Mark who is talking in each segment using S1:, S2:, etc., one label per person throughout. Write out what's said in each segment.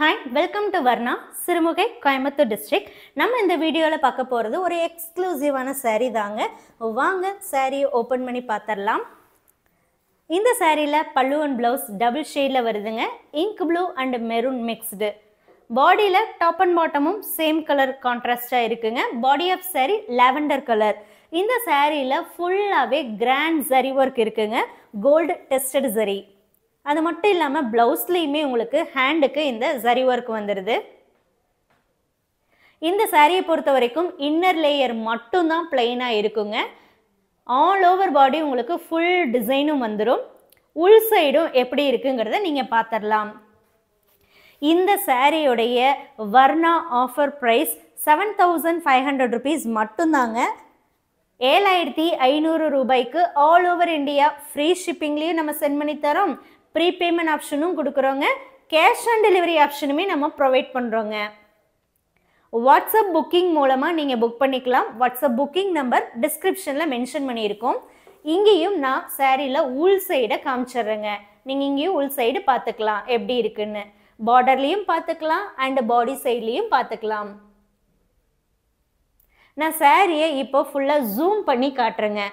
S1: hi welcome to Varna Sirumugai Coimbatore district நம்ம இந்த வீடியோவில் பார்க்க போகிறது ஒரு எக்ஸ்க்ளூசிவான saree தாங்க வாங்க saree ஓப்பன் பண்ணி பார்த்துடலாம் இந்த சாரியில் பல்லு அண்ட் ப்ளவுஸ் டபுள் ஷேடில் வருதுங்க ink blue and maroon mixed பாடியில் டாப் அண்ட் பாட்டமும் சேம் கலர் கான்ட்ராஸ்டாக இருக்குங்க body of saree lavender colour இந்த சாரியில் ஃபுல்லாகவே கிராண்ட் சரி ஒர்க் இருக்குங்க கோல்டு டெஸ்டட் சரி அது மட்டும் இல்லாமல் ப்ளவுஸ்லேயுமே உங்களுக்கு ஹேண்டுக்கு இந்த சரி ஒர்க் வந்துடுது இந்த சாரியை பொறுத்த வரைக்கும் இன்னர் லேயர் மட்டும்தான் பிளெயினாக இருக்குங்க ஆல் ஓவர் பாடி உங்களுக்கு ஃபுல் டிசைனும் வந்துடும் உள் சைடும் எப்படி இருக்குங்கிறத நீங்கள் பார்த்துடலாம் இந்த சாரியுடைய Varna offer price seven thousand five hundred rupees மட்டும்தாங்க ஏழாயிரத்தி ஐநூறு ரூபாய்க்கு ஆல் ஓவர் இந்தியா ஃப்ரீ ஷிப்பிங்லேயும் நம்ம சென்ட் பண்ணி தரோம் ப்ரீபேமெண்ட் ஆப்ஷனும் கொடுக்குறோங்க கேஷ் ஆன் டெலிவரி ஆப்ஷனுமே நம்ம ப்ரொவைட் பண்ணுறோங்க வாட்ஸ்அப் புக்கிங் மூலமாக நீங்கள் புக் பண்ணிக்கலாம் வாட்ஸ்அப் புக்கிங் நம்பர் டிஸ்கிரிப்ஷனில் மென்ஷன் பண்ணியிருக்கோம் இங்கேயும் நான் சாரியில் உள் சைடை காமிச்சிடுறேங்க நீங்கள் இங்கேயும் உள் சைடு பார்த்துக்கலாம் எப்படி இருக்குன்னு பார்டர்லேயும் பார்த்துக்கலாம் அண்ட் பாடி சைட்லேயும் பார்த்துக்கலாம் நான் சாரியை இப்போ ஃபுல்லாக ஜூம் பண்ணி காட்டுறேங்க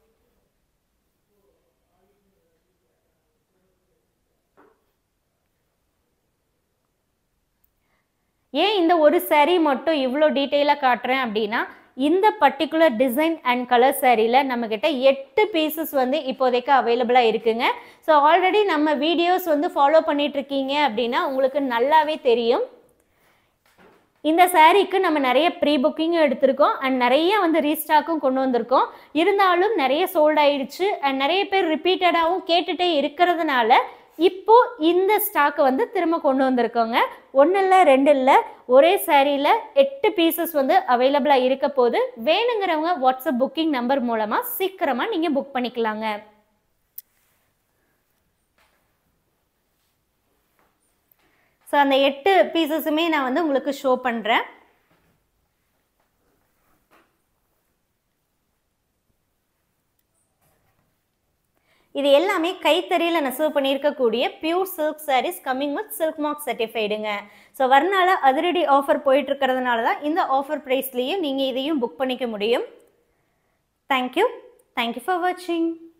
S1: ஏன் இந்த ஒரு saree மட்டும் இவ்வளோ டீட்டெயிலாக காட்டுறேன் அப்படின்னா இந்த பர்டிகுலர் டிசைன் அண்ட் கலர் சாரியில் நம்மக்கிட்ட எட்டு பீசஸ் வந்து இப்போதைக்கு அவைலபிளாக இருக்குங்க ஸோ ஆல்ரெடி நம்ம வீடியோஸ் வந்து ஃபாலோ பண்ணிட்டு இருக்கீங்க அப்படின்னா உங்களுக்கு நல்லாவே தெரியும் இந்த சாரீக்கு நம்ம நிறைய ப்ரீ புக்கிங்கும் எடுத்திருக்கோம் அண்ட் நிறைய வந்து ரீஸ்டாக்கும் கொண்டு வந்திருக்கோம் இருந்தாலும் நிறைய சோல்ட் ஆயிடுச்சு அண்ட் நிறைய பேர் ரிப்பீட்டடாகவும் கேட்டுட்டே இருக்கிறதுனால இப்போ இந்த ஸ்டாக்கை வந்து திரும்ப கொண்டு வந்திருக்கோங்க ஒன்று இல்லை ரெண்டு இல்லை ஒரே சாரியில் எட்டு பீசஸ் வந்து அவைலபிளாக இருக்க போது வேணுங்கிறவங்க வாட்ஸ்அப் புக்கிங் நம்பர் மூலமாக சீக்கிரமாக நீங்கள் புக் பண்ணிக்கலாங்க ஸோ அந்த எட்டு பீசஸுமே நான் வந்து உங்களுக்கு ஷோ பண்ணுறேன் இது எல்லாமே கைத்தறியில் நெசவு பண்ணியிருக்கக்கூடிய pure silk sarees coming with silk mark சர்டிஃபைடுங்க ஸோ வரனால அதிரடி ஆஃபர் போயிட்டு இருக்கிறதுனால தான் இந்த ஆஃபர் ப்ரைஸ்லேயும் நீங்கள் இதையும் புக் பண்ணிக்க முடியும் தேங்க்யூ தேங்க்யூ ஃபார் வாட்சிங்